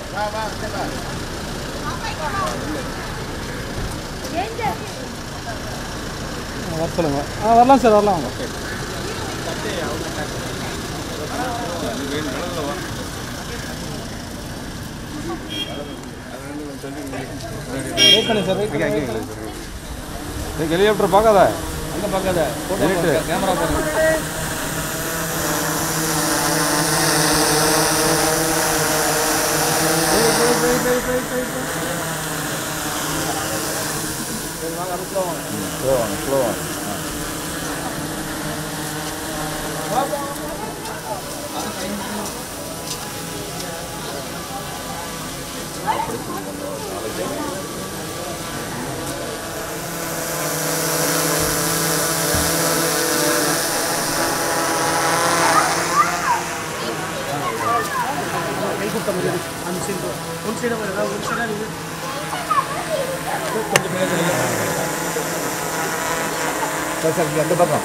வர சொல்லுங்க ஆ வரலாம் சார் வரலாம் வாங்க வெயிட் பண்ணு சார் வெயிட் பண்ணு ஹெலிகாப்டர் பார்க்காத அங்கே பார்க்காத Delete. கேமரா பாருங்க ஸ்லோ வாங்க ஸ்லோ வாங்க சார் சார் அந்த பக்கம்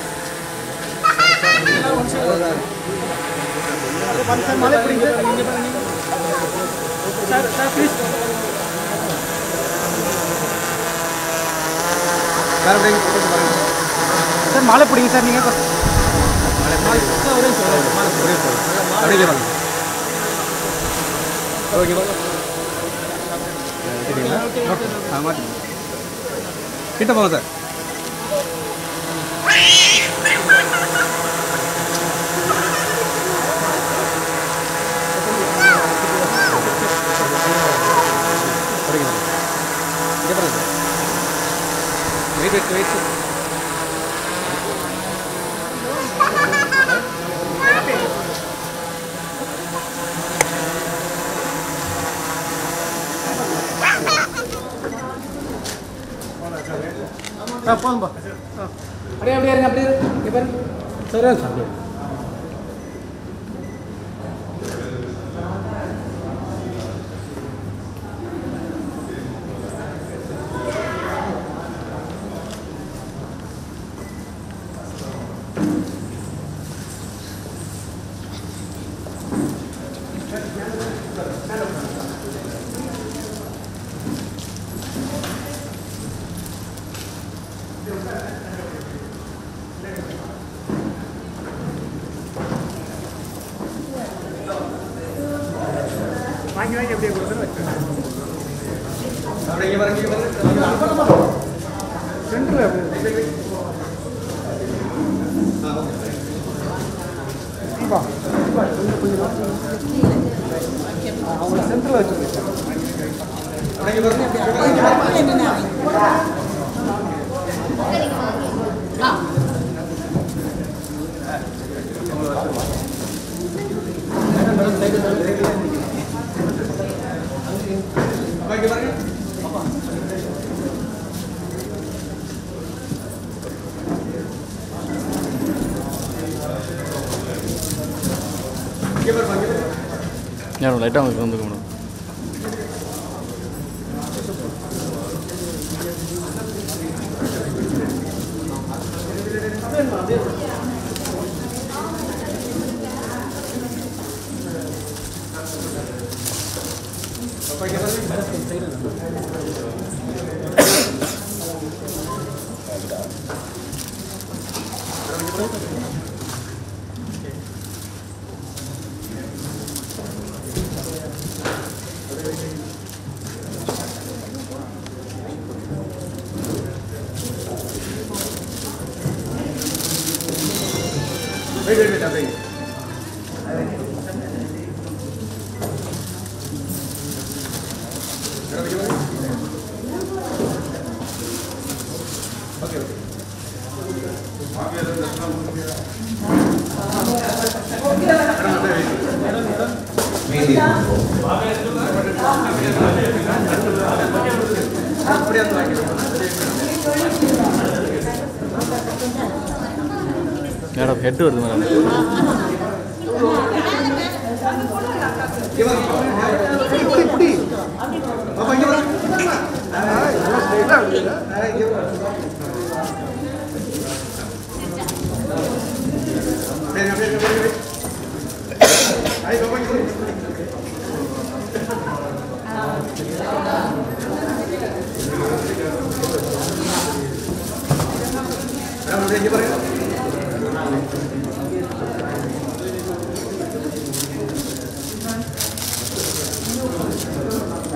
சார் அப்படியே photo பாருங்க. சார் மாலை பிடிங்க சார் நீங்கள் அப்படியே பாருங்க ஓகே பாருங்க சரிங்களா ஆ மாற்றி கிட்ட போங்க சார் படிங்க இங்கே பாருங்க வெயிட் வெயிட் வெயிட் ஆ போதும்பா ஆ. அப்படியே அப்படியே இருங்க அப்படியே இருங்க. இங்கே பாருங்க சரி சார் அப்படியே வாங்கி வாங்கி அப்படியே கொடுத்துட்டு அப்படியே இங்கே பாருங்க இங்கே பாருங்க சென்டரில் அப்படியே வா. வா, கொஞ்சம் கொஞ்சம் வா. அவங்கள சென்டரில் வச்சுருக்கேன் அப்படியே இங்கே பாருங்க இங்கே பாருங்க இங்கே பாருங்க இங்கே பாருங்க யாரும் லைட்டாக உங்களுக்கு வந்துக்க மேடம் வெயிட் வெயிட் வெயிட் அப்படியே ஓகே ஓகே அப்படியே வந்து வாங்கிடுவோம் மேடம் ஹெட் வருது மேடம் இப்படி இப்படி பாப்பா இங்க வா இங்க வா அப்படியே அப்படியே அப்படியே ஐ பாப்பா இங்க வா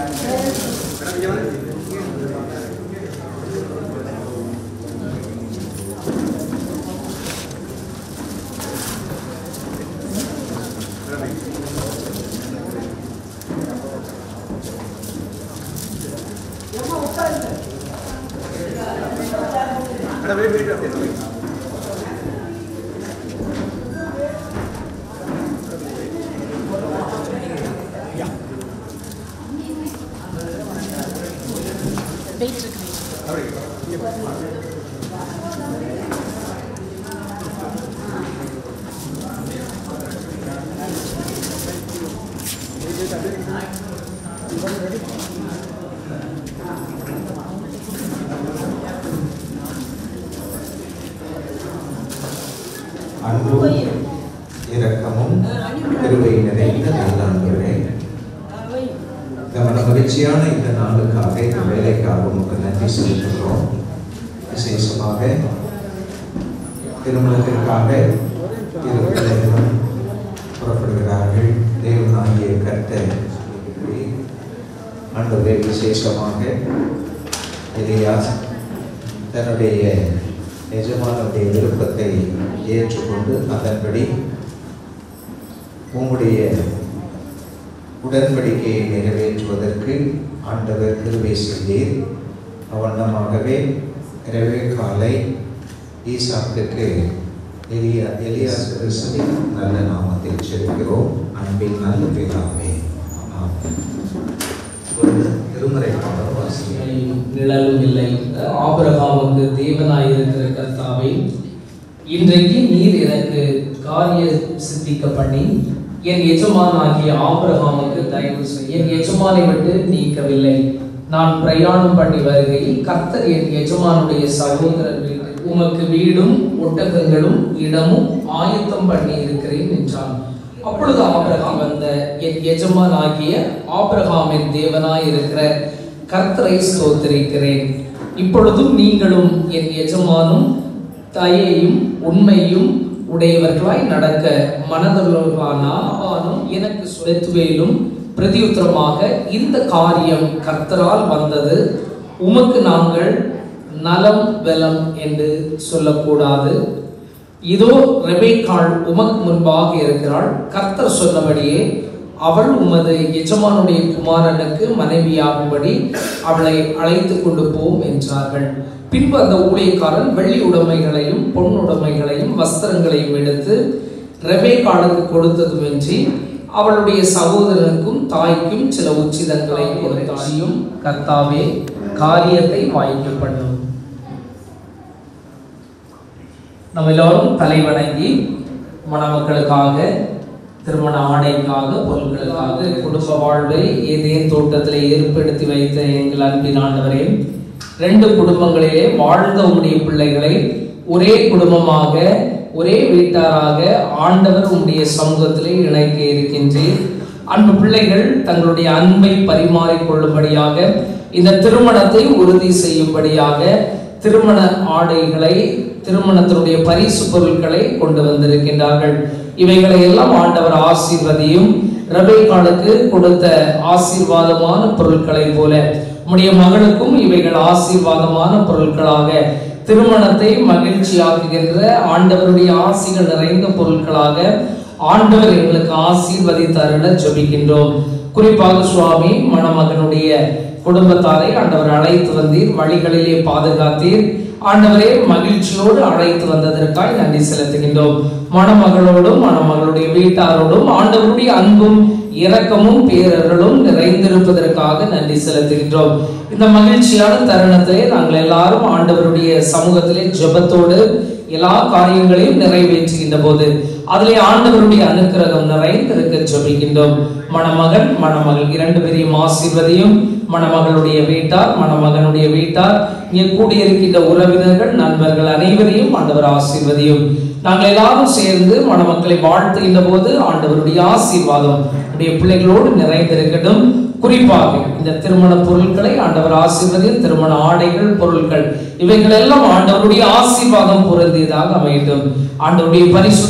அன்பும் இரக்கமும் கிருபை நிறைந்த நல்ல ஆண்டவரே இந்த மன மகிழ்ச்சியான இந்த நாளுக்காக இந்த வேலைக்காக உமக்கு நன்றி செலுத்துகிறோம் விசேஷமாக திருமணத்திற்காக இரு பிள்ளைகளும் புறப்படுகிறார்கள் தேவனாகிய கர்த்தர் ஆண்டவரே விசேஷமாக எலியாஸ் தன்னுடைய எஜமானுடைய விருப்பத்தை ஏற்றுக்கொண்டு அதன்படி உம்முடைய உடன்படிக்கையை நிறைவேற்றுவதற்கு ஆண்டவர் கிருபை செய்தீர் அவண்ணமாகவே இரவே காலை ஈசாக்குக்கு எலியா எலியாஸ் கிறிஸ்துவின் நல்ல நாமத்தில் செலுகிறோம் அன்பின் நல்ல பிதாவே ஆமென். ஒரு திருமறை பாடம் வாசிக்கிறேன் நிழலும் இல்லை ஆபிரகாமுக்கு தேவனாய் இருக்கிற கர்த்தாவே இன்றைக்கு நீர் எனக்கு காரிய சித்திக்க பண்ணி என் எஜமானாகிய ஆபிரகாமுக்கு தயவு செய் என் எஜமானை விட்டு நீக்கவில்லை நான் பிரயாணம் பண்ணி வருகையில் கர்த்தர் என் எஜமானுடைய சகோதரர் வீட்டு உமக்கு வீடும் ஒட்டகங்களும் இடமும் ஆயத்தம் பண்ணி இருக்கிறேன் என்றான் அப்பொழுது ஆபிரகாம் வந்த என் எஜமானாகிய ஆபிரகாமின் தேவனாய் இருக்கிற கர்த்தரை ஸ்தோத்திரிக்கிறேன் இப்பொழுதும் நீங்களும் என் எஜமானும் தயையும் உண்மையும் உடையவர்களாய் நடக்க மனதுள்ளவர்களானாலும் எனக்கு சுரத்துவேலும் பிரதியுத்தரமாக இந்த காரியம் கர்த்தரால் வந்தது உமக்கு நாங்கள் நலம் வெலம் என்று சொல்லக்கூடாது இதோ ரெபேக்காள் உமக்கு முன்பாக இருக்கிறாள் கர்த்தர் சொன்னபடியே அவள் உமது எஜமானுடைய குமாரனுக்கு மனைவியாகும்படி அவளை அழைத்து கொண்டு போம் என்றார்கள் பின்பு அந்த ஊழியக்காரன் வெள்ளி உடைமைகளையும் பொன் உடைமைகளையும் வஸ்திரங்களையும் எடுத்து ரெபேக்காளுக்கு கொடுத்ததுமின்றி அவளுடைய சகோதரனுக்கும் தாய்க்கும் சில உச்சிதங்களை கொடுத்தாயும் கர்த்தாவே காரியத்தை வாய்க்க பண்ணும் நம்ம எல்லோரும் தலைவணங்கி மணமக்களுக்காக திருமண ஆடைக்காக பொருட்களுக்காக குடும்ப வாழ்வை ஏதேன் தோட்டத்திலே ஏற்படுத்தி வைத்த எங்கள் அன்பின் ஆண்டவரே ரெண்டு குடும்பங்களிலே வாழ்ந்த உடைய பிள்ளைகளை ஒரே குடும்பமாக ஒரே வீட்டாராக ஆண்டவர் உடைய சமூகத்திலே இணைக்க இருக்கின்றீர் அன்பு பிள்ளைகள் தங்களுடைய அன்பை பரிமாறிக் கொள்ளும்படியாக இந்த திருமணத்தை உறுதி செய்யும்படியாக திருமண ஆடைகளை திருமணத்தினுடைய பரிசு பொருட்களை கொண்டு வந்திருக்கின்றார்கள் இவைகளை எல்லாம் ஆண்டவர் ஆசீர்வதியும் ரபேக்காளுக்கு கொடுத்த ஆசீர்வாதமான பொருட்களை போல உம்முடைய மகளுக்கும் இவைகள் ஆசீர்வாதமான பொருட்களாக திருமணத்தை மகிழ்ச்சியாக்குகின்ற ஆண்டவருடைய ஆசிகள் நிறைந்த பொருட்களாக ஆண்டவர் எங்களுக்கு ஆசீர்வதித்தாருட ஜெபிக்கின்றோம் குறிப்பாக சுவாமி மணமகனுடைய குடும்பத்தாரை ஆண்டவர் அழைத்து வந்தீர் வழிகளிலே பாதுகாத்தீர் ஆண்டவரே மகிழ்ச்சியோடு அழைத்து வந்ததற்காய் நன்றி செலுத்துகின்றோம் மணமகளோடும் மணமகளுடைய வீட்டாரோடும் ஆண்டவருடைய அன்பும் இரக்கமும் பேரர்களும் நிறைந்திருப்பதற்காக நன்றி செலுத்துகின்றோம் இந்த மகிழ்ச்சியான தருணத்தை நாங்கள் எல்லாரும் ஆண்டவருடைய சமூகத்திலே ஜெபத்தோடு எல்லா காரியங்களையும் நிறைவேற்றுகின்ற போது அதிலே ஆண்டவருடைய அனுக்கிரகம் நிறைந்திருக்க ஜெபிக்கின்றோம் மணமகன் மணமகள் இரண்டு பேரையும் ஆசீர்வதியும் மணமகளுடைய வீட்டார் மணமகனுடைய வீட்டார் இங்கே கூடியிருக்கின்ற உறவினர்கள் நண்பர்கள் அனைவரையும் ஆண்டவர் ஆசீர்வதியும் நாங்கள் எல்லாரும் சேர்ந்து மணமக்களை வாழ்த்துகின்ற போது ஆண்டவருடைய ஆசீர்வாதம் உடைய பிள்ளைகளோடு நிறைந்திருக்கட்டும் குறிப்பாக இந்த திருமண பொருட்களை ஆண்டவர் ஆசீர்வதியும் திருமண ஆடைகள் பொருட்கள் இவைகள் எல்லாம் ஆண்டவருடைய ஆசீர்வாதம் பொருந்தியதாக அமையட்டும் ஆண்டவருடைய பரிசுத்தமும் கிருபையும்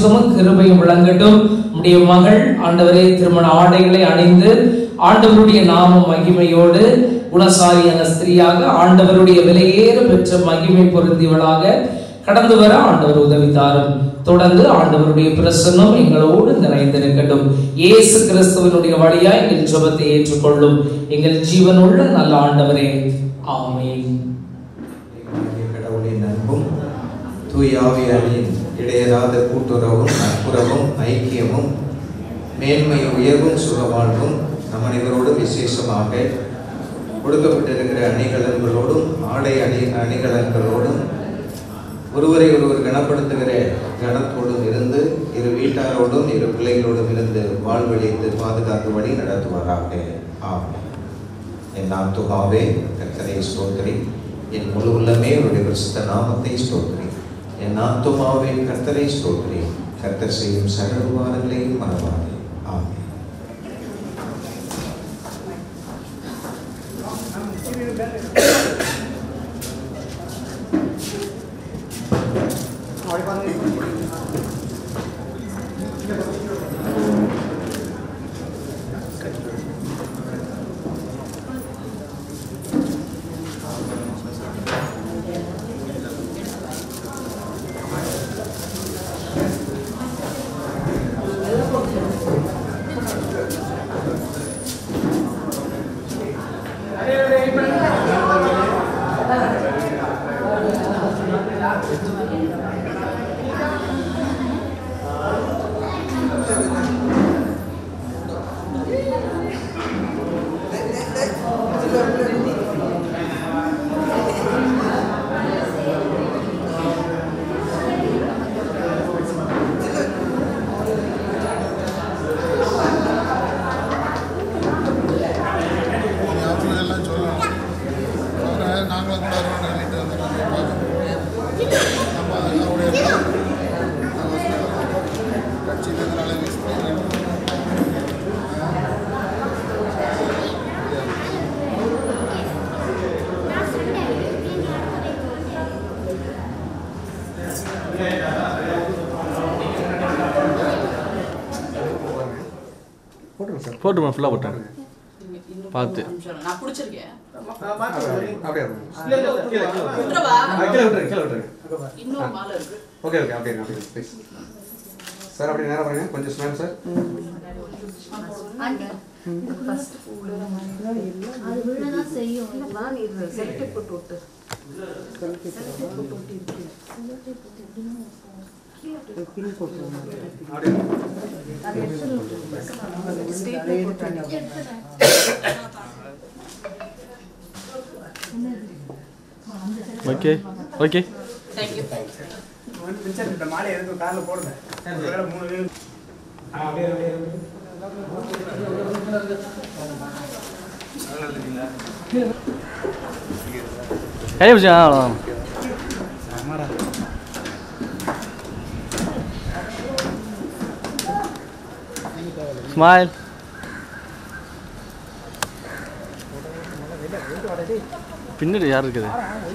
கிருபையும் விளங்கட்டும் உடைய மகள் ஆண்டவரே திருமண ஆடைகளை அணிந்து ஆண்டவருடைய நாம மகிமையோடு குணசாலியான ஸ்திரியாக ஆண்டவருடைய விலையேற பெற்ற மகிமை பொருந்தியவளாக கடந்து வர ஆண்டவர் உதவி தாரும் தொடர்ந்து ஆண்டவருடைய பிரசன்னம் எங்களோடு நிறைந்திருக்கட்டும் இயேசு கிறிஸ்துவனுடைய வழியாய் எங்கள் ஜெபத்தை ஏற்றுக்கொள்ளும் எங்கள் ஜீவனுள்ள நல்ல ஆண்டவரே ஆமென் தேவனாகிய கடவுளின் அன்பும் தூய ஆவியாரின் இடையராத கூட்டுறவும் நட்புறவும் ஐக்கியமும் மேன்மை உயர்வும் சுகவாழ்வும் நம் அனைவரோடும் விசேஷமாக கொடுக்கப்பட்டிருக்கிற அணிகலன்களோடும் ஆடை அணி அணிகலன்களோடும் ஒருவரை ஒருவர் கனப்படுத்துகிற கனத்தோடும் இருந்து இரு வீட்டாரோடும் இரு பிள்ளைகளோடும் இருந்து வாழ்வழித்து பாதுகாத்து வழி நடத்துவாராக ஆமென் என் ஆத்துமாவே கர்த்தரை ஸ்தோத்திரி என் முழு உள்ளமே அவருடைய பரிசுத்த நாமத்தை ஸ்தோத்திரி என் ஆத்துமாவே கர்த்தரை ஸ்தோத்திரி கர்த்தர் செய்யும் சகல உபகாரங்களையும் மறவாதே ஆமென் எல்லாம் சொல்லலாம் அவரை நாங்களும் கூட வருவோம்னு சொல்லிட்டு வந்து நாங்கள் பார்க்கணும் நம்ம அவருடைய கட்சியிலேருந்து நாளை மிஸ் பண்ணிடுறோம் போட்டுருங்க சார் போட்டுமா ஃபுல்லாக போட்டேன் பார்த்து நான் பிடிச்சிருக்கேன் அப்படியே கீழே கீழே விட்டுறவா? ஆ, கீழே விட்டுருங்க கீழே விட்டுருங்க இன்னொரு மாலை இருக்கு ஓகே ஓகே அப்படியே அப்படியே ப்ளீஸ் சார் அப்படியே நேரம் பாருங்க கொஞ்சம் ஸ்மேல் சார் அது விழதான் செய்யும் இதெல்லாம் இது செல்ஃபி போட்டு விட்டு ஓகே ஓகே தேங்க்யூ இந்த மாலை எதுக்கு காரில் போடுங்க ஒருவேளை மூணு பேர் ஆ, அப்படியே அப்படியே அப்படியே. கை பிடிச்சா அவ்வளோதான் ஸ்மைல் பின்னாடி யார் இருக்குது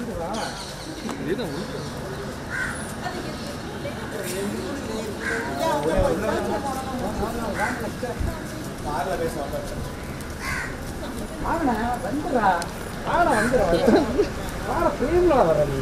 வாங்கண்ணா வந்துடுறா வாடா வந்துடுறா வாடா பிரேம்ல வர நீ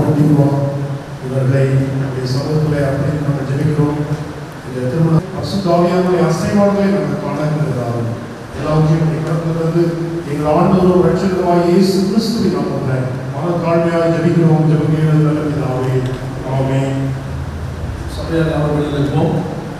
ராபர்ட் தீபா இவர்களை நம்முடைய சமூகத்திலே அப்படி நாங்கள் ஜெபிக்கிறோம் இந்த திருமண பசுதாவியான அசைவாடுகளை நாங்கள் காணப்படுகிறார் எல்லாவற்றையும் கடந்து எங்கள் ஆண்டவரும் ரட்சகருமாய் இயேசு கிறிஸ்துவின் நாமத்தில் மன தாழ்மையாக ஜெபிக்கிறோம் ஜெபிக்கிறது நல்ல பிதாவே ஆமென் சபையார் அவர்கள் இருப்போம்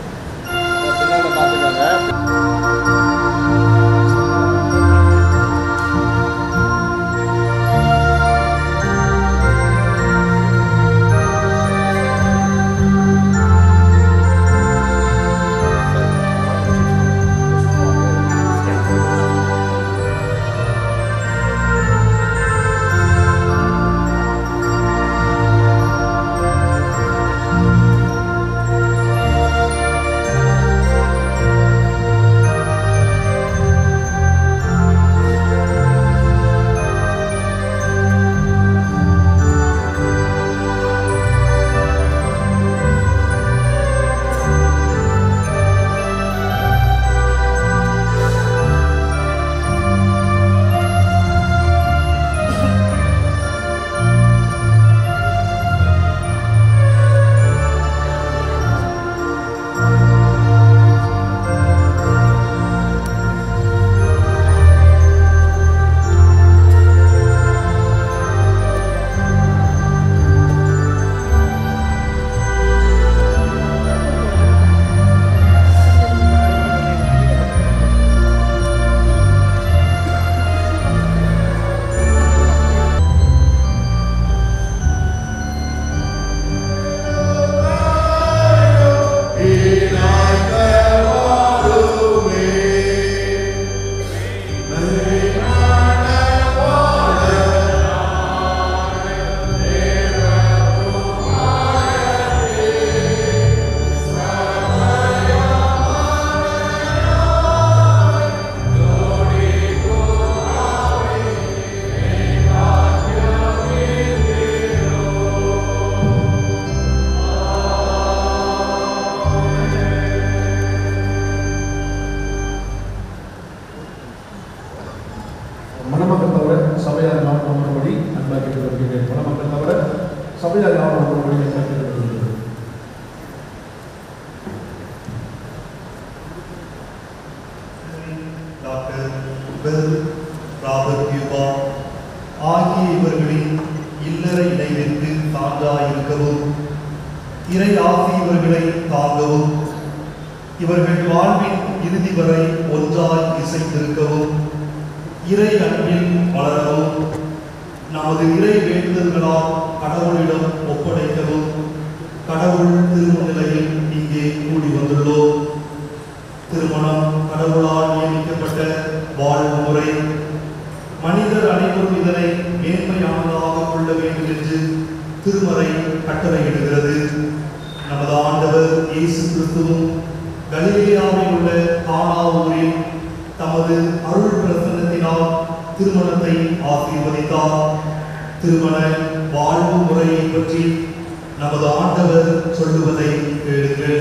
மணமக்கள் தவிர சபையார் யாரும் ஒன்றுபடி அன்பாக கேட்டுக்கொள்கிறேன் மணமக்கள் தவிர சபையார் யாரும் ஒன்றுபடி அன்பாக கேட்டுக்கொள்கிறேன் டாக்டர் பெல் ராபர்ட் கியூபா ஆகிய இவர்களின் இல்லற இணைவிற்கு சான்றாயிருக்கவும் இறை ஆசி இவர்களை தாங்கவும் இவர்கள் வாழ்வின் இறுதி வரை ஒன்றாய் இசைந்திருக்கவும் இறை அன்பில் வளரவும் நமது இறை வேண்டுதல்களால் கடவுளிடம் ஒப்படைக்கவும் கடவுள் திருமநிலையில் இங்கே கூடி வந்துள்ளோம் திருமணம் கடவுளால் நியமிக்கப்பட்ட வாழ்வு முறை மனிதர் அனைவரும் இதனை மேன்மையானதாக கொள்ள வேண்டும் என்று திருமறை கட்டளையிடுகிறது நமது ஆண்டவர் இயேசு கிறிஸ்துவும் கலிலேயாவில் உள்ள கானா ஊரில் தமது அருள் பிரசன்னத்தினால் திருமணத்தை ஆசீர்வதித்தார் திருமண வாழ்வு முறையை பற்றி நமது ஆண்டவர் சொல்லுவதை கேளுங்கள்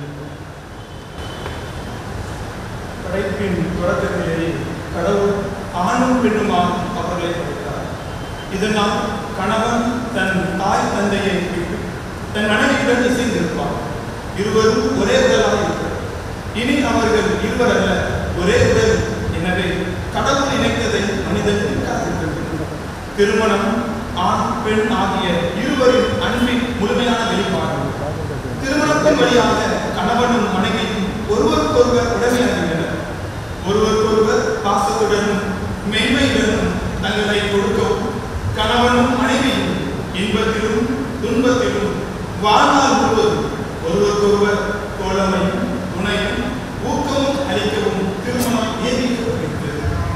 படைப்பின் தொடக்கத்திலேயே கடவுள் ஆணும் பெண்ணுமாக அவர்களை படைத்தார் இதனால் கணவன் தன் தாய் தந்தையை விட்டு தன் மனைவியுடன் இசைந்திருப்பார் இருவரும் ஒரே உடலாக இருப்பார் இனி அவர்கள் இருவர் அல்ல ஒரே உடல் எனவே கடவுள் இணைத்ததை மனிதன் இருக்காது திருமணம் ஆண் பெண் ஆகிய இருவரின் அன்பின் முழுமையான வெளிப்பாடு திருமணத்தின் வழியாக கணவனும் மனைவியும் ஒருவருக்கொருவர் உடமையாகின்றனர் ஒருவருக்கொருவர் பாசத்துடனும் மென்மையுடனும் தங்களை கொடுக்கவும் கணவனும் மனைவியும் இன்பத்திலும் துன்பத்திலும் வாழ்நாள் முழுவதும் ஒருவருக்கொருவர் தோழமையும் துணையும் ஊக்கமும் அளிக்கவும் திருமணம் நியமிக்கப்பட்டிருக்கிறது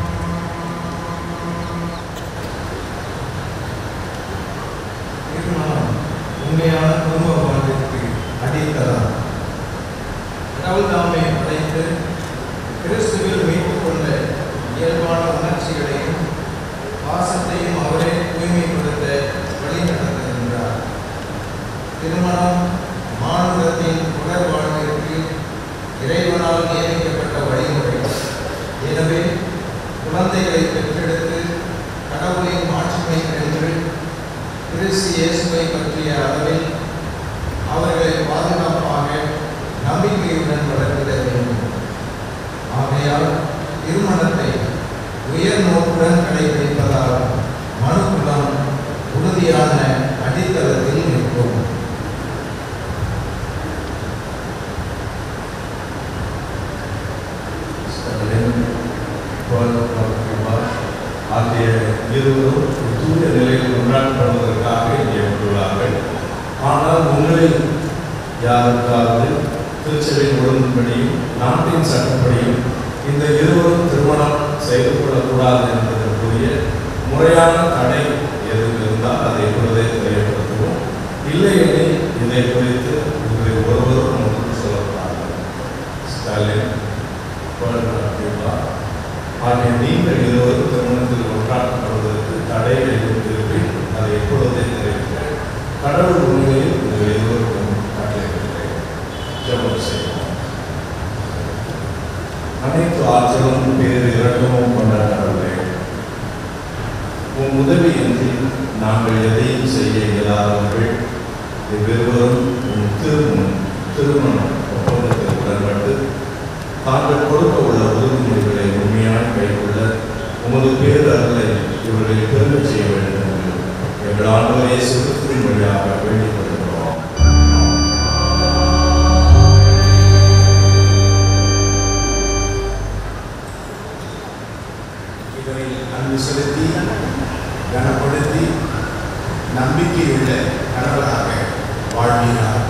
திருமணம் உண்மையான குடும்ப வாழ்விற்கு அடித்தளம் கடவுள் தாமே படைத்து கிறிஸ்துவில் மீட்டுக் கொண்ட இயல்பான உணர்ச்சிகளையும் பாசத்தையும் அவரே தூய்மைப்படுத்த வழி நடத்துகின்றார் திருமணம் மானுடத்தின் உணர் வாழ்விற்கு இறைவனால் நியமிக்கப்பட்ட வழிமுறை எனவே குழந்தைகளை பெற்றெடுத்து கடவுளின் மாட்சிமை என்று கிறிஸ்திய இயேசுவை பற்றிய அளவில் அவர்களை பாதுகாப்பாக நம்பிக்கையுடன் வளர்த்திட வேண்டும் ஆகையால் திருமணத்தை உயர் நோக்குடன் கடைபிடிப்பதால் மனுக்குலம் உறுதியான அடித்தளத்தில் நிற்கும் ஆகிய இருவரும் ஒரு தூய நிலையில் கொண்டாடப்படுவதற்காக இங்கே வந்துள்ளார்கள் ஆனால் உங்களில் யாருக்காவது திருச்சபையின் ஒழுங்கின்படியும் நாட்டின் சட்டப்படியும் இந்த இருவரும் திருமணம் செய்து கொள்ளக்கூடாது என்பதற்குரிய முறையான தடை எதுவும் இருந்தால் அதை இப்பொழுதே தெரியப்படுத்துவோம் இல்லையெனில் இதை குறித்து உங்களில் ஒருவரும் நமக்கு சொல்லக்கூடாது ஸ்டாலின் கோலா ஆகிய நீங்கள் இருவரும் திருமணத்தில் ஒன்றாக்கப்படுவதற்கு தடை எதுவும் இருப்பின் அதை எப்பொழுதே தெரிவிக்க கடவுள் உண்மையில் உங்கள் இருவருக்கும் கட்டளையிடுகிறேன் ஜெபம் செய்வோம் அனைத்து ஆற்றலும் பேர் இரக்கமும் கொண்ட கடவுளே உன் உதவியின்றி நாங்கள் எதையும் செய்ய இயலாதவர்கள் இவ்விருவரும் உன் திருமணம் திருமணம் ஒப்பந்தத்தில் உடன்பட்டு தாங்கள் கொடுக்க உள்ள உறுதிமொழிகளை உண்மையாய் கைக்கொள்ள உமது பேரர்களை இவர்களை பெருமை செய்ய வேண்டும் என்று எங்கள் ஆண்டவரே சுருத்தின் வழியாக வேண்டிக் கொள்கிறோம் இதனை அன்பு செலுத்தி கனப்படுத்தி நம்பிக்கையுள்ள கடவுளாக வாழ்கிறார்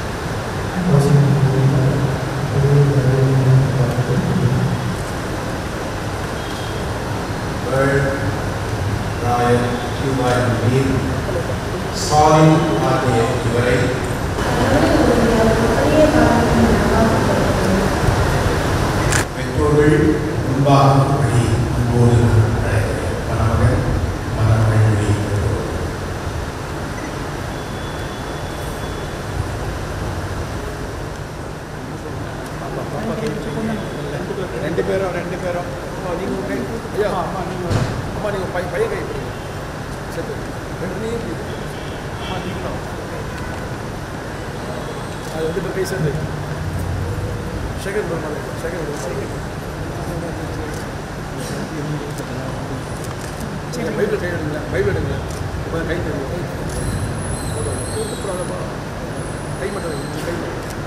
வேர்ல்ட் ராயல் கியூபாயின் மீர் ஸ்டாலின் ஆகிய இவரை பெற்றோர்கள் முன்பாகும்படி அன்போடு அழைக்கிறேன் மணமகன் மணமகன்களை பெற்றோர் ரெண்டு பேரும் ரெண்டு பேரும் அம்மா நீங்க கை ஐயா அம்மா நீங்க அம்மா நீங்க பை பையன் கை பிடிங்க. சரி ரெண்டு நீங்க பிடிங்க. அம்மா நீங்களும் அது ரெண்டு பேர் கை சேர்ந்து செகண்ட் பெருமாள் செகண்ட் பைபிள் கை எடுங்க பைபிள் எடுங்க இப்போ கை தெரியும் கை மட்டும் வைங்க, கை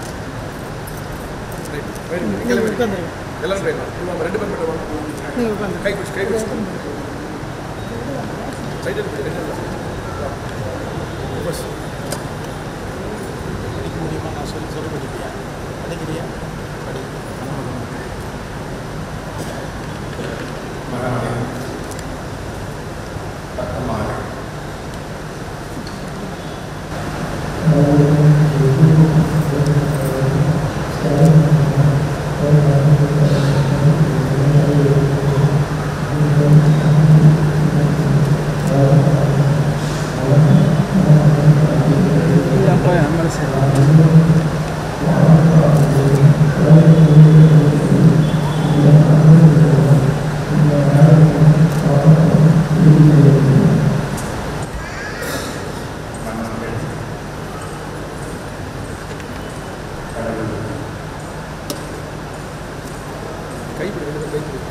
ரைட் ரைட் கிளம்பி எல்லாரும் ட்ரை பண்ணுவோம் ரெண்டு பேர் மட்டும் வாங்க கை பிடிச்சி கை பிடிச்சி சைடு இருக்கு ரெண்டு பஸ் படிக்க முடியுமா நான் சொல்லி சொல்ல படிக்கிறியா படிக்கிறியா படி மணமகன் பக்கமாக மணமகள் கடவுள் கை பிடி ரெண்டு பேர் கை பிடி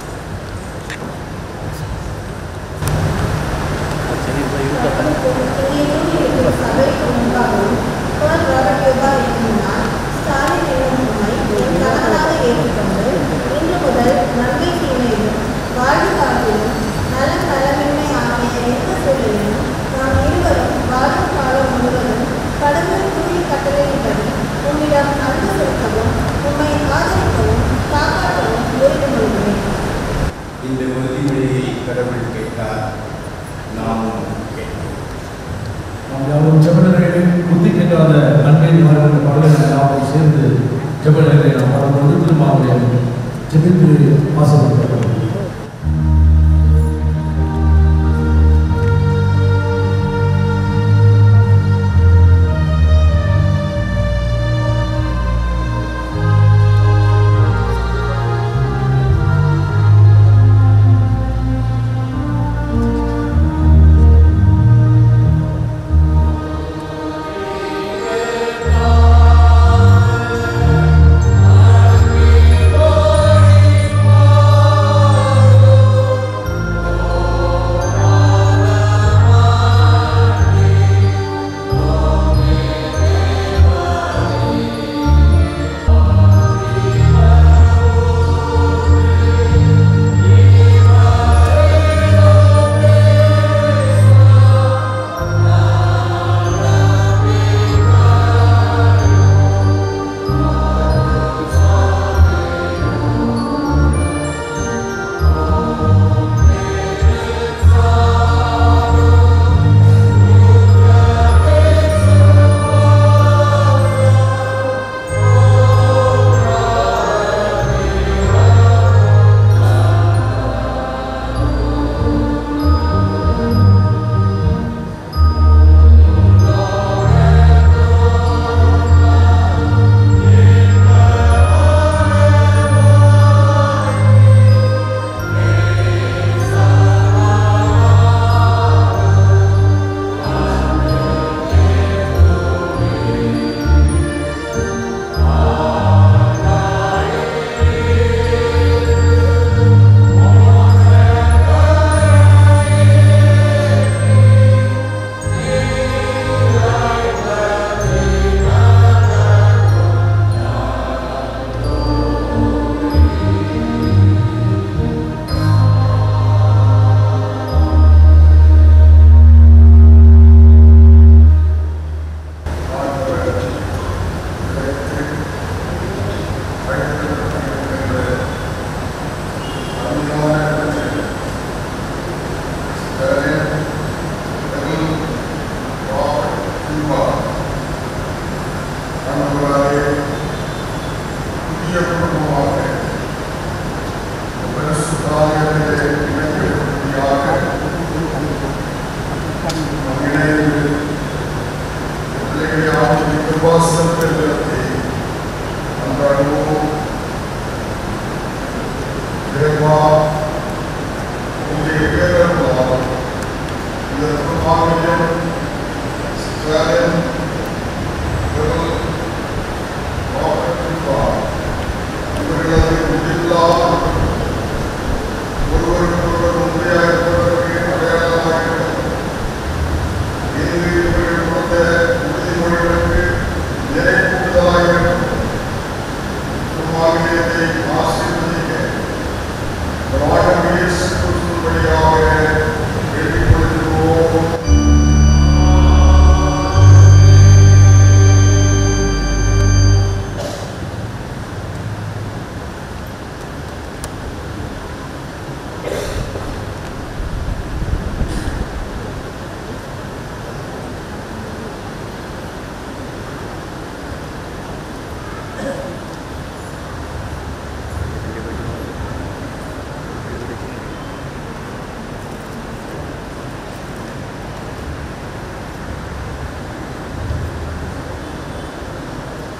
இந்த உறுதிமொழியை கடவுள் கேட்டார் நாமும் கேட்டோம் நாம் யாரும் ஜெபநிலைகளில் புத்தி கேட்காத நன்மை வாழ்கின்ற பாடல்களை நாம் சேர்ந்து ஜெபநிலையை நாம் பாடும்போது திருமாவளை ஜெபித்து ஆசைப்படுகிறோம் ஆ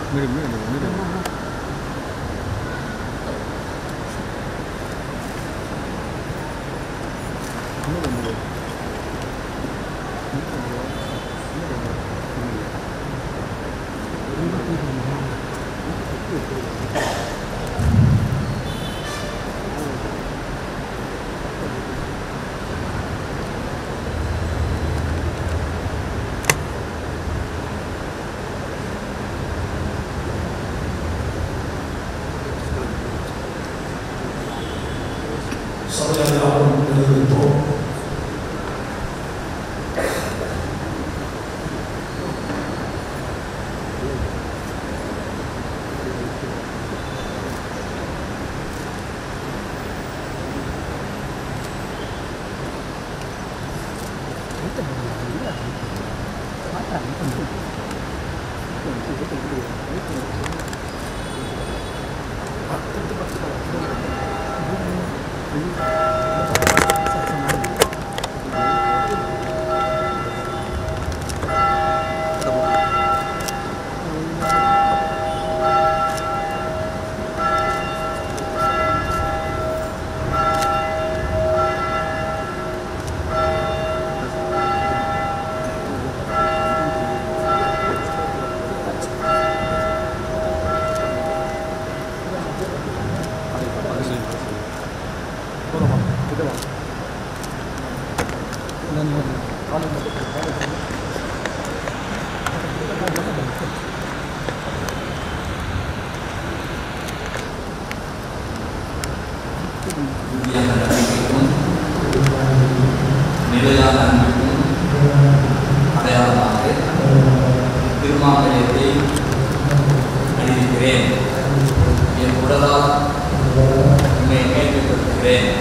சபையாரும் எழுதிப்போம் நிலையான அன்பிற்கும் அடையாளமாக திருமாங்கல்யத்தை அணிவிக்கிறேன் என் உடலால் உண்மை கேட்டுக்கொள்கிறேன்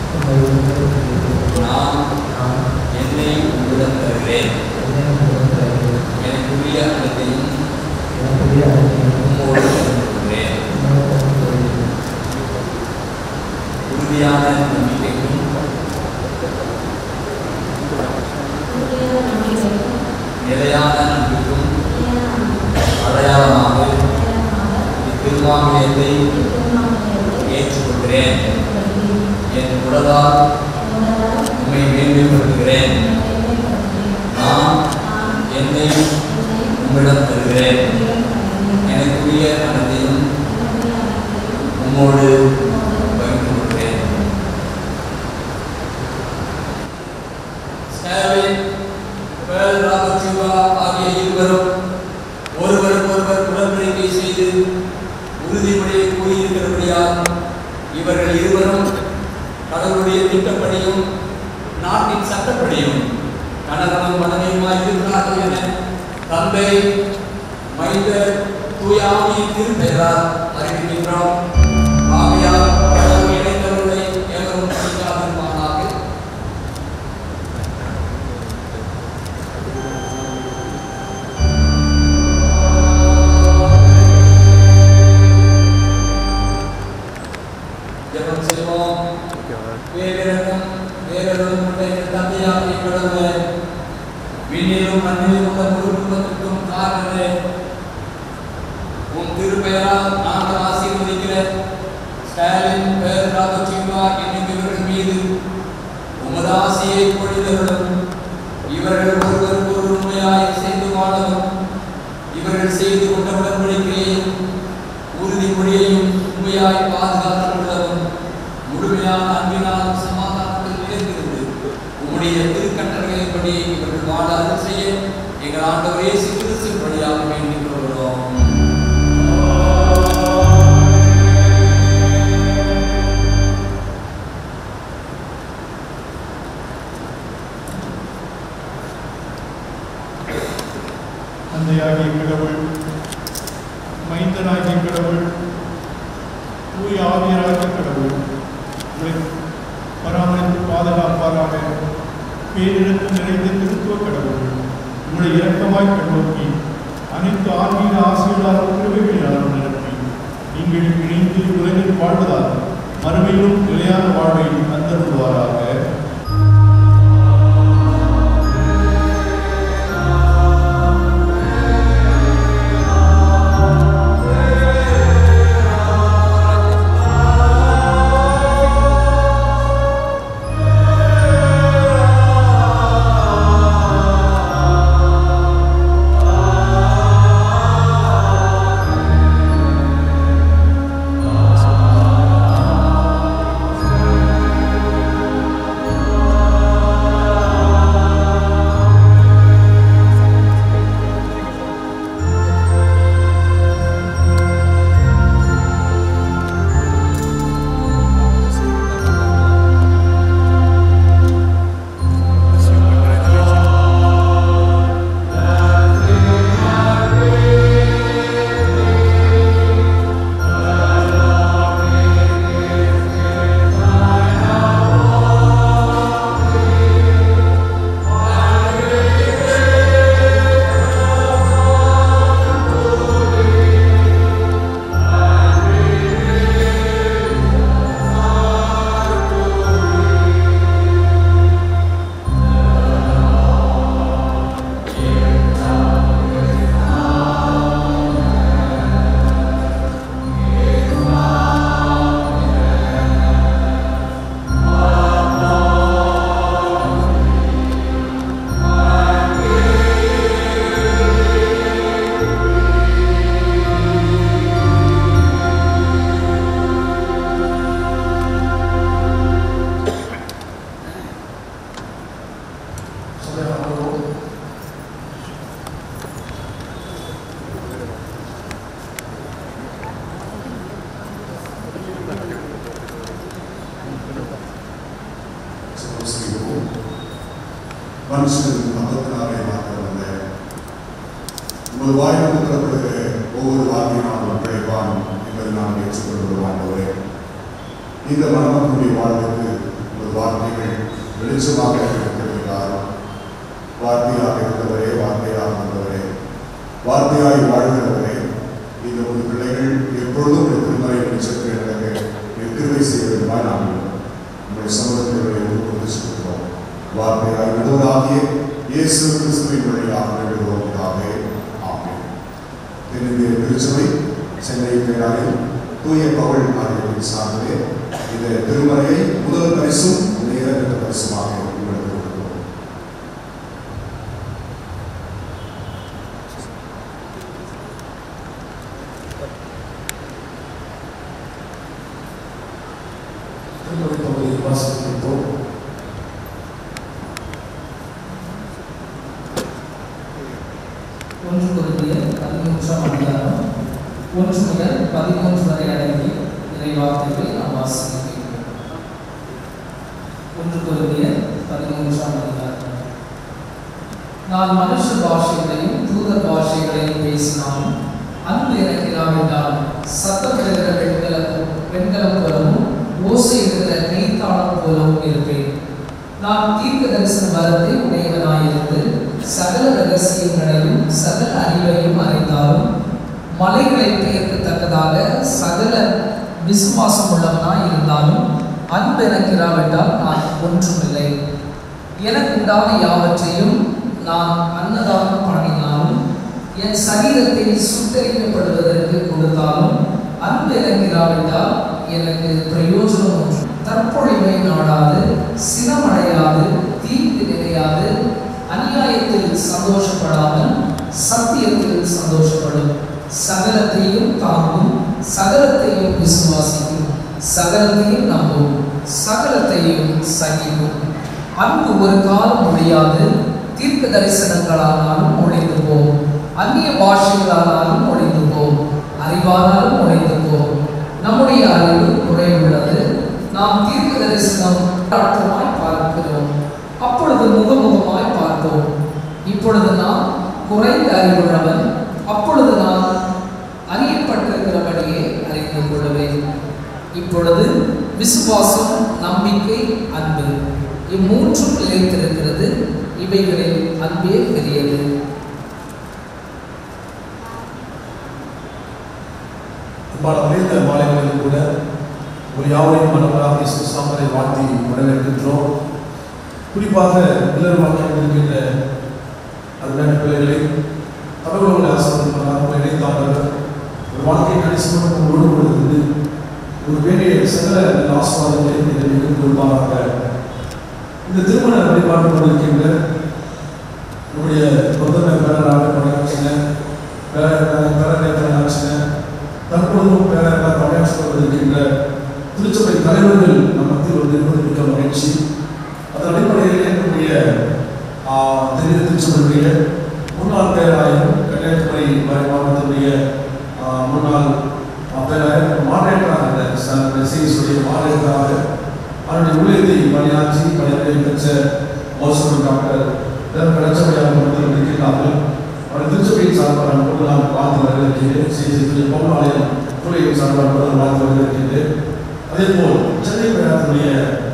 நான் என்னை உங்களிடம் தருகிறேன் எனக்குரிய அனைத்தையும் உம்மோடு கொள்கிறேன் உறுதியான நம்பிக்கைக்கும் நிலையான அன்புக்கும் அடையாளமாக இத்திருவாங்கியத்தை ஏற்றுக்கொள்கிறேன் என் உடலால் உண்மை மேன்மைப்படுத்துகிறேன் நான் என்னை உம்மிடம் தருகிறேன் எனக்குரிய அனைத்தையும் உம்மோடு பகிர்ந்து கொள்கிறேன் ஸ்டாலின் வேல் ராமஜீவா ஆகிய இருவரும் ஒருவருக்கொருவர் உடன்படிக்கை செய்து உறுதிமொழியை கூறியிருக்கிறபடியால் இவர்கள் இருவரும் கடவுளுடைய திட்டப்படியும் நாட்டின் சட்டப்படியும் கணவனும் மனைவியுமாய் இருக்கிறார்கள் என தந்தை மைந்தர் தூயாமியின் திருப்பெயரால் அறிவிக்கின்றோம் ஆகையால் கடவுள் இணைந்தவர்களை எவரும் பிரிக்காதிருப்பானாக ஜெபம் செய்வோம் வேவிரகம் வேறொரும் உடைய தந்தையாகிய கடவுளே விண்ணிலும் மண்ணிலும் உள்ள முழு குடும்பத்திற்கும் காரணமே உம் திருப்பெயரால் நாங்கள் ஆசீர்வதிக்கிற ஸ்டாலின் பேர் ராமச்சிவா என்னும் இவர்கள் மீது உமது ஆசையை பொழிதருளும் இவர்கள் ஒருவருக்கு ஒரு உண்மையாய் செய்து வாழவும் இவர்கள் செய்து கொண்ட உடன்படிக்கையையும் உறுதிமொழியையும் உண்மையாய் பாதுகாத்துக் கொள்ளவும் முழுமையான அன்பினால் சமாதானத்தில் நிறைந்திருந்து உம்முடைய திருக்கட்டளைகளின்படி இவர்கள் வாழ அருள் செய்ய எங்கள் ஆண்டவர் இயேசு கிறிஸ்துவின் வழியாக வேண்டிக் கொள்கிறோம் தந்தையாகிய கடவுள் மைந்தனாகிய கடவுள் தூய ஆவியராகிய கடவுள் உங்களை பராமரித்து பாதுகாப்பாராக பேரிழந்து நிறைந்த திருத்துவ கடவுள் உங்களை இரக்கமாய் கண்ணோக்கி அனைத்து ஆன்மீக ஆசைகளால் கிருபைகளால் நிரப்பி நீங்கள் இணைந்து உலகில் வாழ்வதால் மறுமையிலும் நிலையான வாழ்வை தந்தருள்வாராக ஆ உங்கள் வாய்ப்பு புறப்படுகிற ஒவ்வொரு வார்த்தையினாலும் பிழைப்பான் என்பதை நாம் ஏற்றுக்கொள்வது ஆண்டவரே இந்த மணமக்களுடைய வாழ்வுக்கு உங்கள் வார்த்தைகள் வெளிச்சமாக இருக்கிறதுக்காக வார்த்தையாக இருந்தவரே வார்த்தையாக வந்தவரே வார்த்தையாய் வாழ்கிறவரே இந்த ஒரு பிள்ளைகள் எப்பொழுதும் இந்த திருமறை வெளிச்சத்தை நடக்க எக்கிருவை செய்ய வேண்டுமாய் நாம் உங்கள் சமூகத்தில் ஒப்புக்கொண்டு சொல்கிறோம் வார்த்தையாய் விடுவதாகிய இயேசு கிறிஸ்துவின் வழியாக வேண்டுகிறோம் இதாகவே ஆமென் தென்னிந்திய திருச்சபை சென்னை பேராயில் தூய பவள் ஆகியவற்றின் சார்ந்தே இந்த திருமறையை முதல் பரிசும் நேர பெற்ற பரிசுமாக உங்களுக்கு கொடுக்கிறோம் திருமண பகுதியை வாசிக்கின்றோம் ஒன்று குருந்திய பதிமூன்றாம் அதிகாரம் ஒன்று முதல் பதிமூன்று வரை அடங்கி இறைவார்த்தைகளை நாம் வாசிக்கிறோம் ஒன்று குருந்திய பதிமூன்றாம் அதிகாரம் நான் மனுஷ பாஷைகளையும் தூத பாஷைகளையும் பேசினாலும் அன்பு எனக்கு இல்லாவிட்டால் சத்தம் பெறுகிற வெண்கலம் வெண்கலம் போலவும் ஓசை இருக்கிற நெய்த்தாளம் போலவும் இருப்பேன் நான் தீர்க்க தரிசன வரத்தை உடையவனாயிருந்து சகல ரகசியங்களையும் சகல அறிவையும் அறிந்தாலும் மலைகளை பெயர்க்கத்தக்கதாக சகல விசுவாசம் உள்ளவனாய் இருந்தாலும் அன்பு எனக்கு இராவிட்டால் நான் ஒன்றுமில்லை எனக்கு உண்டான யாவற்றையும் நான் அன்னதானம் பண்ணினாலும் என் சரீரத்தை சுத்தரிக்கப்படுவதற்கு கொடுத்தாலும் அன்பு எனக்கு இராவிட்டால் எனக்கு பிரயோஜனம் ஒன்று தற்பொழிவை நாடாது சினமடையாது தீங்கு நினையாது அநியாயத்தில் சந்தோஷப்படாமல் சத்தியத்தில் சந்தோஷப்படும் சகலத்தையும் தாங்கும் சகலத்தையும் விசுவாசிக்கும் சகலத்தையும் நம்பும் சகலத்தையும் சகிக்கும் அன்பு ஒரு காலம் முடியாது தீர்க்க தரிசனங்களானாலும் ஒழிந்து போம் அந்நிய பாஷைகளானாலும் ஒழிந்து போம் அறிவானாலும் ஒழிந்து போம் நம்முடைய அறிவு குறைவுள்ளது நாம் தீர்க்க தரிசனம் அர்த்தமாய் பார்க்கிறோம் அப்பொழுது முகமுகமாய் பார்ப்போம் இப்பொழுது நான் குறைந்த அறிவுள்ளவன் அப்பொழுது நான் அறியப்பட்டிருக்கிறபடியே அறிந்து கொள்வேன் இப்பொழுது விசுவாசம் நம்பிக்கை அன்பு இம்மூன்றும் நிலைத்திருக்கிறது இவைகளில் அன்பே பெரியது அன்பானவர்களே இந்த மாலை வேளையில் கூட ஒரு யாவரையும் மனவராக இயேசு சாமரை வாழ்த்தி வரவேற்கின்றோம் குறிப்பாக இல்லற வாழ்க்கையில் இருக்கின்ற அருமையான பிள்ளைகளை கடவுளோட ஆசிரியர் இணைத்தாண்டவர் ஒரு வாழ்க்கை கணிசமாக முழு கொடுத்து ஒரு வேண்டிய சகல ஆசிர்வாதங்களை இதில் மிகுந்து கொள்வாராக இந்த திருமண வழிபாடு கொண்டிருக்கின்ற நம்முடைய பிரதம பேரராக பணியாற்றின பேர பேரனை பணியாற்றின தற்பொழுதும் பேரராக பணியாற்றி கொண்டிருக்கின்ற திருச்சபை தலைவர்கள் நம்ம மத்தியில் வந்து இருப்பது மிக்க மகிழ்ச்சி அதன் அடிப்படையில் என்னுடைய தெரிய திருச்சபையுடைய முன்னாள் பேராயர் கன்னியாகுமரி மாவட்டத்தினுடைய முன்னாள் பேராயர் மாநிலராக செய்தியுடைய மாநிலராக அவருடைய ஊழியத்தை பணியாற்றி பணியாற்றி பெற்ற மோசம் டாக்டர் கலச்சபையாக மக்கள் இருக்கின்றார்கள் அவர் திருச்சபையின் சார்பாக கொண்டு நான் வாழ்ந்து வருகின்றேன் செய்தி பவுனாலயம் துறையின் சார்பாக கொண்டு வாழ்ந்து வருகின்றேன் அதே போல் சென்னை பேராயத்துடைய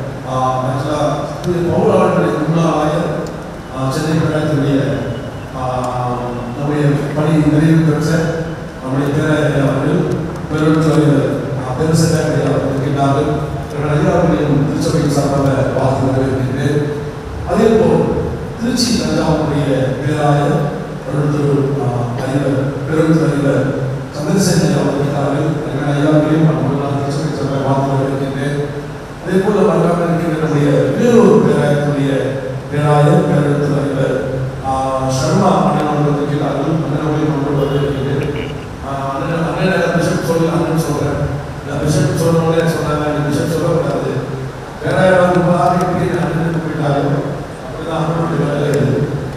பவுனாளர்களை முன்னாள் ஆயர் சென்னை பேராயத்துடைய நம்முடைய பணி நிறைவு பெற்ற நம்முடைய பேராயர் அவர்கள் பெருந்தலைவர் பெருசகாரி அவர்கள் இருக்கின்றார்கள் ஐயாவுடையும் திருச்சபையின் சார்பாக வாழ்த்து வரவேற்கின்றேன் அதே போல் திருச்சி தஞ்சாவூருடைய பேராயர் திரு அறிவர் பெரும் அறிவர் சந்திரசேகர் அவர்கள் இருக்கிறார்கள் ஐயாவுடையும் நான் திருச்சபை சார்பாக வாழ்த்து வரவேற்கின்றேன் அதே போல வரலாறு இருக்கின்ற நம்முடைய வேறொரு பேராயத்துடைய பேராயர் பேரத்து அறிவர் சர்மா அண்ணன் அவர்கள் இருக்கிறார்கள் அண்ணன் அவர்களையும் கொண்டு வரவேற்கின்றேன் அண்ணன் அண்ணன் பிஷப் சொல்லி அண்ணன் சொல்றேன் பிஷப் சொன்னோடனே சொன்னாங்க பிஷப் சொல்லக்கூடாது வேற யாராவது ரொம்ப ஆரோக்கியத்தை அண்ணன் போயிட்டாலும் அப்படிதான் அண்ணனுடைய வேலை இது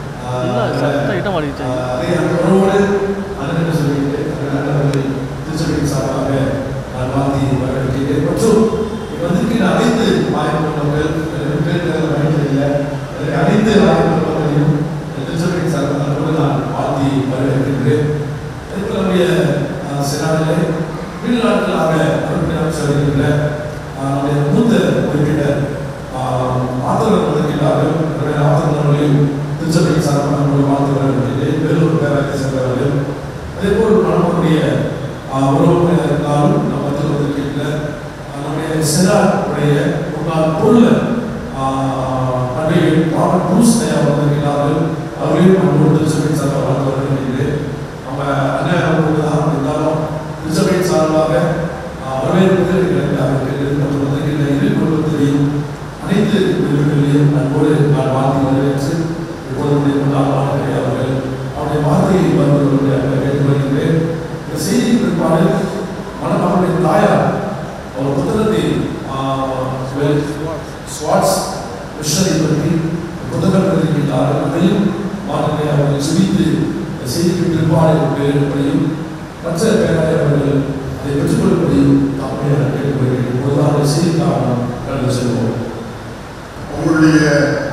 அதே அண்ணனோடு அண்ணன் சொல்லிட்டு அண்ணன் திருச்சபையின் சார்பாக நான் மாற்றி வரவேற்கிறேன் மற்றும் வந்திருக்கிற அனைத்து மாயப்பட்டவர்கள் பேர் இல்லை அனைத்து மாயப்பட்டவர்களையும் திருச்சபையின் சார்பாக நான் வாழ்த்தி வரவேற்கின்றேன் வேலை சென்றவர்கள் அதே போல் நம்மளுடைய உறவுகள் இருந்தாலும் நம்ம மத்தியில் வந்திருக்கின்ற ஆஹ், நம்முடைய செனாருடைய முன்னாள் பொருள் பண்டிகை பாவன் புருஷ் தயார் வந்திருக்கிறார்கள் அவர்களையும் அன்போடு திருச்சபை சார்பாக வாழ்த்து வருகின்றேன் நம்ம அண்ணன் அவர்களுக்கு தான் இருந்தாலும் திருச்சபை சார்பாக ஆஹ், வரவேற்புகள் எங்களுக்கு அவர்களுக்கு மற்றும் வந்திருக்கின்ற இரு குடும்பத்திலையும் அனைத்து உறுப்பினர்களையும் அன்போடு நான் வாழ்த்தி வரவேற்று இப்போது முன்னாள் அவர்கள் அவருடைய வார்த்தையை வருவதற்கு அங்கே கேட்டு வருகின்றேன் இந்த செய்தியின் பிற்பாடு மனம் அவருடைய தாயார் ஒரு புத்தகத்தை ஸ்வாட்ஸ் மிஷனரி பற்றி புத்தகம் எழுதியிருக்கிறார்கள் அதையும் மாநில அவர்கள் சுவித்து செய்திக்கு பிற்பாடு பெறும்படியும் மற்ற பேராயர் அவர்கள் அதை பெற்றுக்கொள்ளும்படியும் தாமையாக கேட்டுக்கொள்கிறேன் இப்போதுதான் செய்திக்காக நாம் கடந்து செல்வோம் உங்களுடைய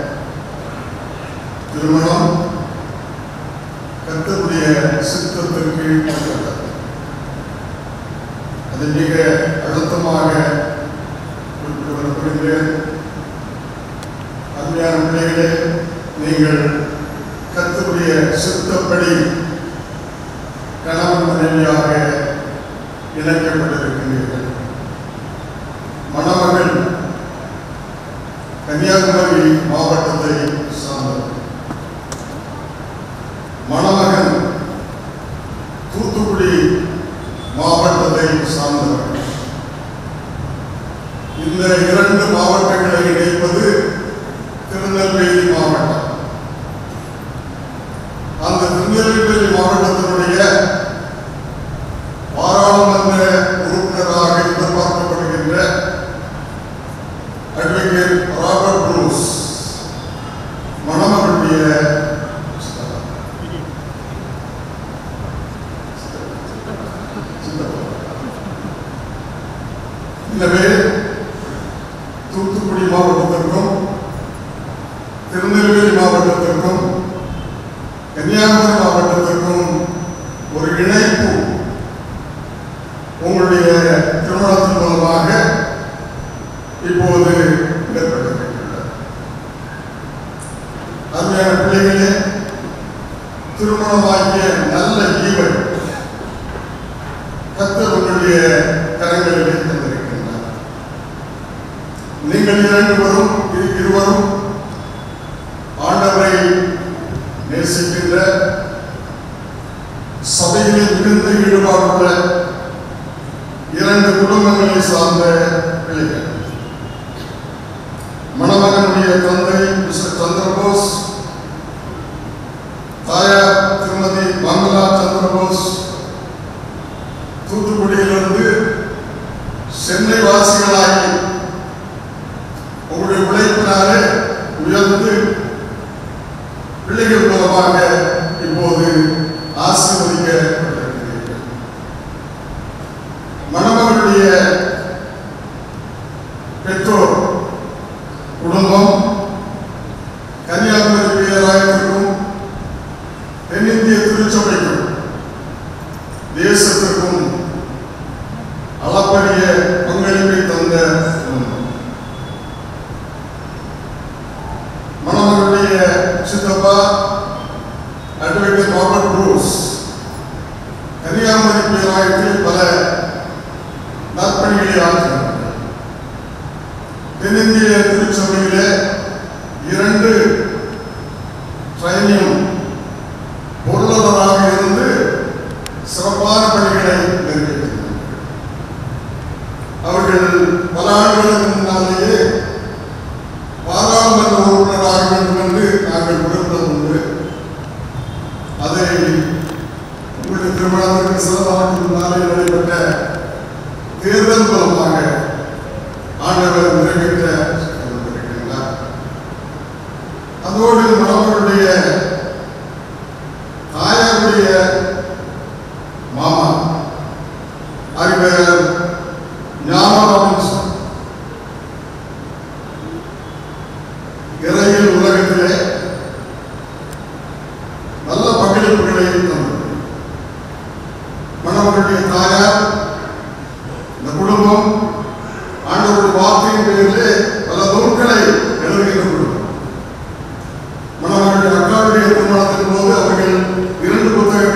திருமணம் கர்த்தருடைய சித்தத்திற்கு உட்பட்டது. அதை மிக அழுத்தமாக குறிப்பிட்டு வரப்படுகிறேன் அருமையான பிள்ளைகளே நீங்கள் கர்த்தருடைய சித்தப்படி கணவன் மனைவியாக இணைக்கப்பட்டிருக்கிறீர்கள் மணமகள் கன்னியாகுமரி மாவட்டத்தை சார்ந்தவர் மணமகன் தூத்துக்குடி மாவட்டத்தை சார்ந்தவர் இந்த இரண்டு மாவட்டங்களை இணைப்பது திருநெல்வேலி மாவட்டம் அந்த திருநெல்வேலி மாவட்டத்தினுடைய பாராளுமன்ற உறுப்பினராக எதிர்பார்க்கப்படுகின்ற அட்வொகேட் ராபர்ட் ப்ரூஸ் மணமகளுடைய எனவே தூத்துக்குடி மாவட்டத்திற்கும் திருநெல்வேலி மாவட்டத்திற்கும் கன்னியாகுமரி மாவட்டத்திற்கும் ஒரு இணைப்பு உங்களுடைய திருமணத்தின் மூலமாக இப்போது ஏற்பட்டிருக்கின்றது அருமையான பிள்ளைகளே திருமணமாகிய நல்ல ஈவை கத்தர் உங்களுடைய கரங்களிலே தந்திருக்கின்றார் நீங்கள் இரண்டு வரும் இருவரும் ஆண்டவரை நேசிக்கின்ற சபையிலே மிகுந்த ஈடுபாடுள்ள இரண்டு குடும்பங்களை சார்ந்த பிள்ளைகள் மணமகனுடைய தந்தை மிஸ்டர் சந்திரபோஸ் தாயார் திருமதி மங்களா சந்திரபோஸ் தூத்துக்குடியிலிருந்து சென்னை வாசிகளாகி உங்களுடைய உழைப்பினாலே உயர்ந்து பிள்ளைகள் மூலமாக இப்போது ஆசீர்வதிக்கப்பட்டிருக்கிறீர்கள் மணமகளுடைய பெற்றோர் குடும்பம் கன்னியாகுமரி பேராயத்திற்கும் தென்னிந்திய திருச்சபைக்கும் தேசத்திற்கும் அளப்பரிய பங்களிப்பை தந்த குடும்பம். மணமகளுடைய சித்தப்பா அட்வொகேட் ராபர்ட் ப்ரூஸ் கன்னியாகுமரி பேராயத்தில் பல நற்பணிகளை ஆற்றினார் தென்னிந்திய திருச்சபையிலே இரண்டு ட்ரைனியும் பொருளாளராக இருந்து சிறப்பான பணிகளை நிறைவேற்றினார் அவர்கள் பல ஆண்டுகளுக்கு முன்னாலேயே பாராளுமன்ற உறுப்பினராக வேண்டும் என்று நாங்கள் விரும்புவது உண்டு அதை உங்களுடைய திருமணத்திற்கு சில நாட்களுக்கு முன்னாலே நடைபெற்ற தேர்தல் மூலமாக ஆண்டவர் நிறைவேற்ற இருக்கின்றார் அதோடு மணவர்களுடைய தாயாருடைய மாமா அறிவர் ஞான ராபின்சன் இறையில் உலகத்திலே நல்ல பங்களிப்புகளை தந்தது மணவர்களுடைய தாயார் இந்த குடும்பம் ஆண்டவருடைய வார்த்தையின் பேரிலே பல நூல்களை எழுதுகின்ற குடும்பம் மணவர்களுடைய அக்காவுடைய திருமணத்தின் போது அவர்கள் இரண்டு புத்தகங்களை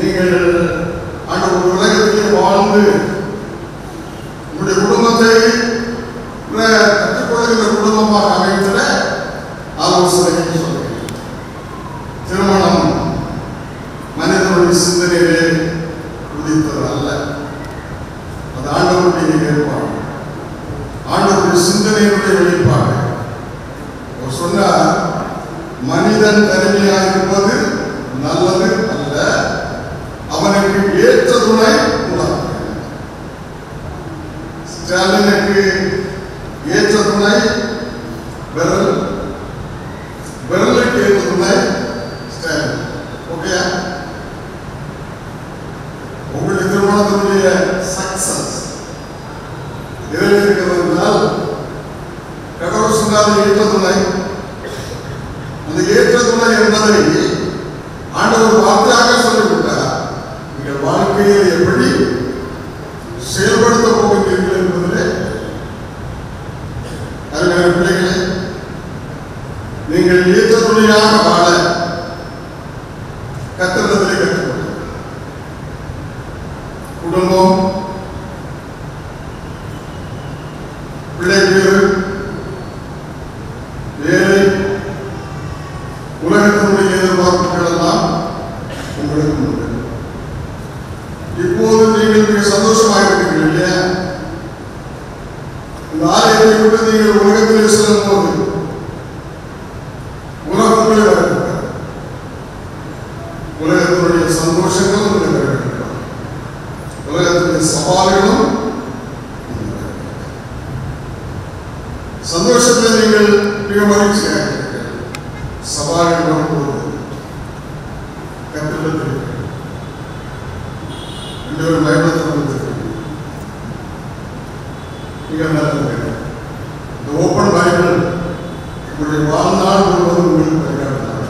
நீங்கள் அந்த ஒரு உலகத்திலே வாழ்ந்து உங்களுடைய குடும்பத்தை உள்ள கற்றுக்கொள்கின்ற குடும்பமாக அமைத்திட ஆலோசனை சொல்கிறேன் திருமணம் மனிதனுடைய சிந்தனையிலே உதித்தது அல்ல அது ஆண்டவருடைய ஏற்பாடு ஆண்டவருடைய சிந்தனையினுடைய வெளிப்பாடு அவர் சொன்னார் மனிதன் தனிமையாக இருப்பது நல்லது அல்ல அவனுக்கு ஏற்ற துணை உண்டாகும் ஸ்டாலினுக்கு ஏற்ற துணை விரல் விரலுக்கு ஏற்ற துணை ஸ்டாலின் ஓகேயா உங்களுடைய திருமணத்தினுடைய சக்சஸ் எதில் இருக்கிறது என்றால் கடவுள் சொன்னாத ஏற்ற துணை அந்த ஏற்ற துணை என்பதை ஆண்டவர் வார்த்தையாக சொல்லிவிட்டார் நீங்கள் வாழ்க்கையில் எப்படி செயல்படுத்த போகிறீர்கள் என்பதிலே அருமையான பிள்ளைகளே நீங்கள் ஏற்ற துணையாக வாழ கத்திரத்திலே கற்றுக்கொள்ள குடும்பம் பிள்ளை பேரு வேலை உலகத்தினுடைய எதிர்பார்ப்புகள் எல்லாம் உங்களுக்கு உண்டு இப்போது நீங்கள் மிக சந்தோஷமாக இருக்கிறீர்கள் இல்லையா இந்த ஆலயத்தை விட்டு நீங்கள் உலகத்தில் செல்லும் போது உலகம் உங்களை வரவேற்கிறது உலகத்தினுடைய சந்தோஷங்களும் உங்களை வரவேற்கிறது உலகத்தினுடைய சவால்களும் சந்தோஷத்தில் நீங்கள் மிக மகிழ்ச்சியாக இருக்கிறீர்கள் சவால்கள் வரும்போது கத்திரத்தில் ரெண்டு பேரும் பயணத்தில் வந்திருக்கிறீங்க மிக நல்லது இந்த ஓப்பன் பைபிள் உங்களுடைய வாழ்நாள் முழுவதும் உங்களுக்கு வழிகாட்டுகிறார்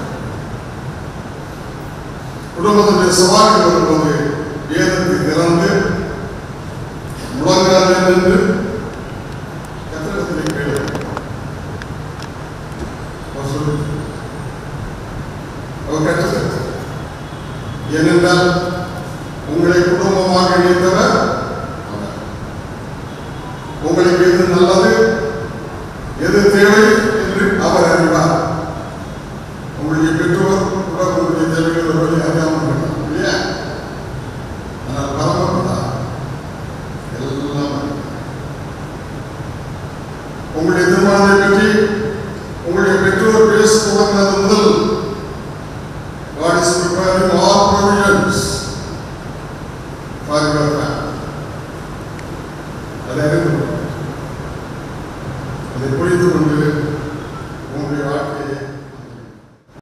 குடும்பத்தினுடைய சவால்கள் வரும்போது வேதத்தை திறந்து முழங்காலில் நின்று கத்திரத்திலே கேளு அவர் சொல்லு அவர் கற்றுத்தரு ஏனென்றால் உங்களை குடும்பமாக இணைத்தவர் அவர். உங்களுக்கு எது நல்லது எது தேவை என்று அவர் அறிவார் உங்களுடைய பெற்றோர் கூட உங்களுடைய தேவைகள் வழி அறியாமல் இருக்கலாம் இல்லையா ஆனால் பரமபிதா எல்லாம் அறிவார். உங்களுடைய திருமணத்தை பற்றி உங்களுடைய பெற்றோர் பேச தொடங்கினது முதல் God is preparing all provisions for your family. அதை அறிந்து கொள்ளுங்கள். அதை புரிந்து கொண்டு